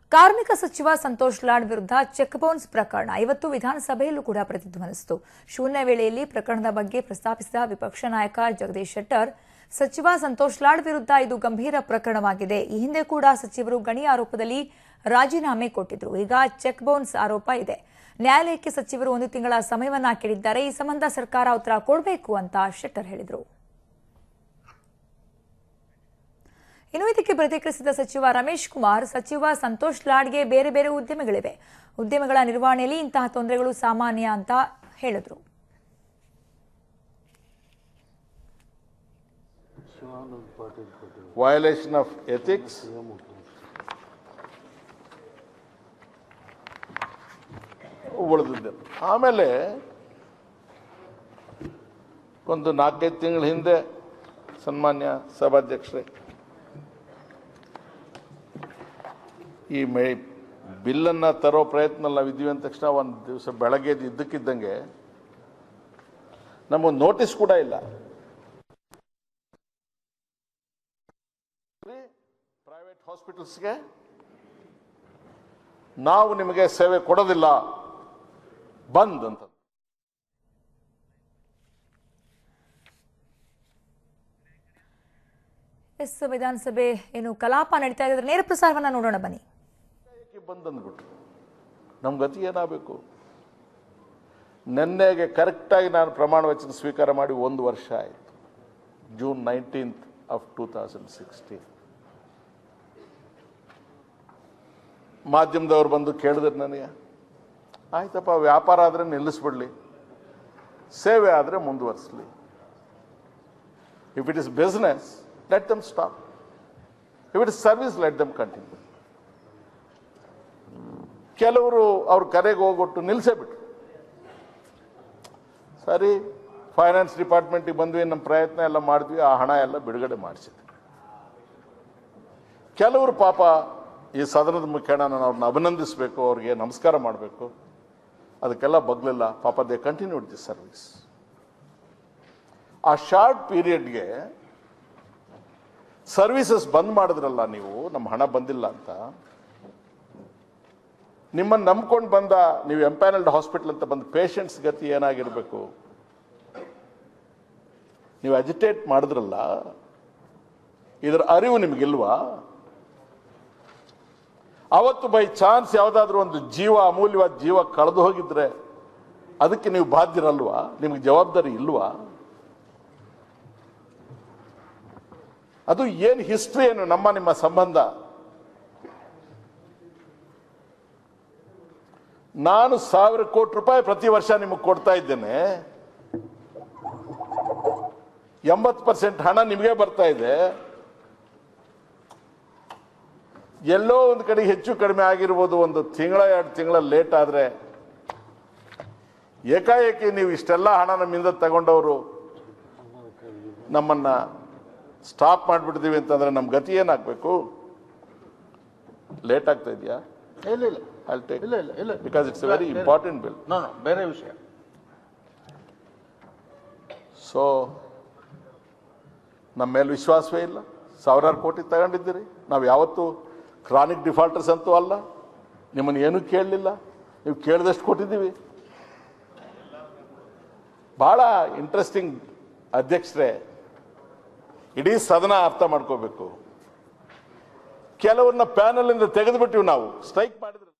ಕಾರ್ಮಿಕ ಸಚಿವ ಸಂತೋಷ್ ಲಾಡ್ ವಿರುದ್ಧ ಚೆಕ್ ಬೌನ್ಸ್ ಪ್ರಕರಣ ಇವತ್ತು ವಿಧಾನಸಭೆಯಲ್ಲೂ ಕೂಡ ಪ್ರತಿಧ್ವನಿಸಿತು ಶೂನ್ಯ ವೇಳೆಯಲ್ಲಿ ಪ್ರಕರಣದ ಬಗ್ಗೆ ಪ್ರಸ್ತಾಪಿಸಿದ ವಿಪಕ್ಷ ನಾಯಕ ಜಗದೀಶ್ ಶೆಟ್ಟರ್ ಸಚಿವ ಸಂತೋಷ್ ಲಾಡ್ ವಿರುದ್ಧ ಇದು ಗಂಭೀರ ಪ್ರಕರಣವಾಗಿದೆ ಈ ಹಿಂದೆ ಕೂಡ ಸಚಿವರು ಗಣಿ ಆರೋಪದಲ್ಲಿ ರಾಜೀನಾಮೆ ಕೊಟ್ಟಿದ್ರು ಈಗ ಚೆಕ್ ಬೌನ್ಸ್ ಆರೋಪ ಇದೆ ನ್ಯಾಯಾಲಯಕ್ಕೆ ಸಚಿವರು ಒಂದು ತಿಂಗಳ ಸಮಯವನ್ನ ಕೇಳಿದ್ದಾರೆ ಈ ಸಂಬಂಧ ಸರ್ಕಾರ ಉತ್ತರ ಕೊಡಬೇಕು ಅಂತ ಶೆಟ್ಟರ್ ಹೇಳಿದರು ಇನ್ನು ಇದಕ್ಕೆ ಪ್ರತಿಕ್ರಿಯಿಸಿದ ಸಚಿವ ರಮೇಶ್ ಕುಮಾರ್ ಸಚಿವ ಸಂತೋಷ್ ಲಾಡ್ಗೆ ಬೇರೆ ಬೇರೆ ಉದ್ಯಮಗಳಿವೆ ಉದ್ಯಮಗಳ ನಿರ್ವಹಣೆಯಲ್ಲಿ ಇಂತಹ ತೊಂದರೆಗಳು ಸಾಮಾನ್ಯ ಅಂತ ಹೇಳಿದ್ರು violation of ethics. ಉಳಿದಿದ್ದೆ ಆಮೇಲೆ ಒಂದು ನಾಲ್ಕೈದು ತಿಂಗಳ ಹಿಂದೆ ಸನ್ಮಾನ್ಯ ಸಭಾಧ್ಯಕ್ಷರೇ ಈ ಮೇ ಬಿಲ್ಲನ್ನು ತರೋ ಪ್ರಯತ್ನ ನಾವು ಇದ್ದೀವಿ ಅಂದ ತಕ್ಷಣ ಒಂದು ದಿವಸ ಬೆಳಗ್ಗೆ ಎದ್ದು ಇದ್ದಕ್ಕಿದ್ದಂಗೆ ನಮಗೊಂದು ನೋಟಿಸ್ ಕೂಡ ಇಲ್ಲ ಪ್ರೈವೇಟ್ ಹಾಸ್ಪಿಟಲ್ಸ್ಗೆ ನಾವು ನಿಮಗೆ ಸೇವೆ ಕೊಡೋದಿಲ್ಲ ಬಂದ್ ಅಂತ ಎಸ್ ವಿಧಾನಸಭೆ ಏನು ಕಲಾಪ ನಡೀತಾ ಇದೆ ನೇರ ಪ್ರಸಾರವನ್ನ ನೋಡೋಣ ಬನ್ನಿ ಏಕೆ ಬಂದ್ ಅಂದ್ಬಿಟ್ರು ನಮ್ಮ ಗತಿ ಏನಾಗಬೇಕು ನಿನ್ನೆಗೆ ಕರೆಕ್ಟಾಗಿ ನಾನು ಪ್ರಮಾಣ ವಚನ ಸ್ವೀಕಾರ ಮಾಡಿ ಒಂದು ವರ್ಷ ಆಯಿತು June nineteenth of two thousand sixteen ಮಾಧ್ಯಮದವ್ರು ಬಂದು ಕೇಳಿದ್ರು ನನಗೆ ಆಯ್ತಪ್ಪ ವ್ಯಾಪಾರ ಆದರೆ ನಿಲ್ಲಿಸ್ಬಿಡ್ಲಿ ಸೇವೆ ಆದರೆ ಮುಂದುವರಿಸಲಿ if it is business let them stop if it is service let them continue ಕೆಲವರು ಅವ್ರ ಕರೆಗೆ ಹೋಗ್ಬಿಟ್ಟು ನಿಲ್ಲಿಸೇ ಬಿಟ್ರು ಸರಿ ಫೈನಾನ್ಸ್ ಡಿಪಾರ್ಟ್ಮೆಂಟಿಗೆ ಬಂದ್ವಿ ನಮ್ಮ ಪ್ರಯತ್ನ ಎಲ್ಲ ಮಾಡಿದ್ವಿ ಆ ಹಣ ಎಲ್ಲ ಬಿಡುಗಡೆ ಮಾಡಿಸಿದ್ವಿ ಕೆಲವರು ಪಾಪ ಈ ಸದನದ ಮುಖೇನ ನಾನು ಅವ್ರನ್ನ ಅಭಿನಂದಿಸಬೇಕು ಅವ್ರಿಗೆ ನಮಸ್ಕಾರ ಮಾಡಬೇಕು ಅದಕ್ಕೆಲ್ಲ ಬಗ್ಲಿಲ್ಲ ಪಾಪ ದೇ ಕಂಟಿನ್ಯೂಡ್ ದಿ ಸರ್ವಿಸ್ ಆ ಶಾರ್ಟ್ ಪೀರಿಯಡ್ಗೆ ಸರ್ವಿಸಸ್ ಬಂದ್ ಮಾಡಿದ್ರಲ್ಲ ನೀವು ನಮ್ಮ ಹಣ ಬಂದಿಲ್ಲ ಅಂತ ನಿಮ್ಮನ್ನು ನಂಬ್ಕೊಂಡು ಬಂದ ನೀವು ಎಂಪ್ಯಾನಲ್ಡ್ ಹಾಸ್ಪಿಟಲ್ ಅಂತ ಬಂದ ಪೇಷಂಟ್ಸ್ ಗತಿ ಏನಾಗಿರಬೇಕು ನೀವು ಅಜಿಟೇಟ್ ಮಾಡಿದ್ರಲ್ಲ ಇದರ ಅರಿವು ನಿಮಗಿಲ್ವಾ ಅವತ್ತು ಬೈ ಚಾನ್ಸ್ ಯಾವುದಾದ್ರೂ ಒಂದು ಜೀವ ಅಮೂಲ್ಯವಾದ ಜೀವ ಕಳೆದು ಹೋಗಿದ್ರೆ ಅದಕ್ಕೆ ನೀವು ಬಾಧ್ಯರಲ್ವಾ ನಿಮಗೆ ಜವಾಬ್ದಾರಿ ಇಲ್ವಾ ಅದು ಏನು ಹಿಸ್ಟ್ರಿ ಏನು ನಮ್ಮ ನಿಮ್ಮ ಸಂಬಂಧ ನಾನು ಸಾವಿರ ಕೋಟಿ ರೂಪಾಯಿ ಪ್ರತಿ ವರ್ಷ ನಿಮಗೆ ಕೊಡ್ತಾ ಇದ್ದೇನೆ ಎಂಬತ್ತು ಪರ್ಸೆಂಟ್ ಹಣ ನಿಮಗೆ ಬರ್ತಾ ಇದೆ ಎಲ್ಲೋ ಒಂದು ಕಡೆ ಹೆಚ್ಚು ಕಡಿಮೆ ಆಗಿರ್ಬೋದು ಒಂದು ತಿಂಗಳ ಎರಡು ತಿಂಗಳ ಲೇಟ್ ಆದರೆ ಏಕಾಏಕಿ ನೀವು ಇಷ್ಟೆಲ್ಲ ಹಣ ನಮ್ಮಿಂದ ತಗೊಂಡವರು ನಮ್ಮನ್ನ ಸ್ಟಾಪ್ ಮಾಡಿಬಿಡ್ತೀವಿ ಅಂತಂದ್ರೆ ನಮ್ಮ ಗತಿ ಏನಾಗಬೇಕು ಲೇಟ್ ಆಗ್ತಾ ಇದೆಯಾ ಇಲ್ಲ ಇಲ್ಲ I'll take ಇಲ್ಲ ಇಲ್ಲ ಇಲ್ಲ because it's a very important bill. No no ಬೇರೆ ವಿಷಯ ಸೊ ನಮ್ಮ ಮೇಲೆ ವಿಶ್ವಾಸವೇ ಇಲ್ಲ ಸಾವಿರಾರು ಕೋಟಿ ತಗೊಂಡಿದ್ದೀರಿ ನಾವು ಯಾವತ್ತೂ ಕ್ರಾನಿಕ್ ಡಿಫಾಲ್ಟರ್ಸ್ ಅಂತೂ ಅಲ್ಲ ನಿಮ್ಮನ್ನು ಏನೂ ಕೇಳಲಿಲ್ಲ ನೀವು ಕೇಳಿದಷ್ಟು ಕೊಟ್ಟಿದ್ದೀವಿ ಭಾಳ ಇಂಟ್ರೆಸ್ಟಿಂಗ್ ಅಧ್ಯಕ್ಷರೇ ಇಡೀ ಸದನ ಅರ್ಥ ಮಾಡ್ಕೋಬೇಕು ಕೆಲವ್ರನ್ನ ಪ್ಯಾನಲ್ ಇಂದ ತೆಗೆದುಬಿಟ್ಟಿವಿ ನಾವು ಸ್ಟ್ರೈಕ್ ಮಾಡಿದ್ರೆ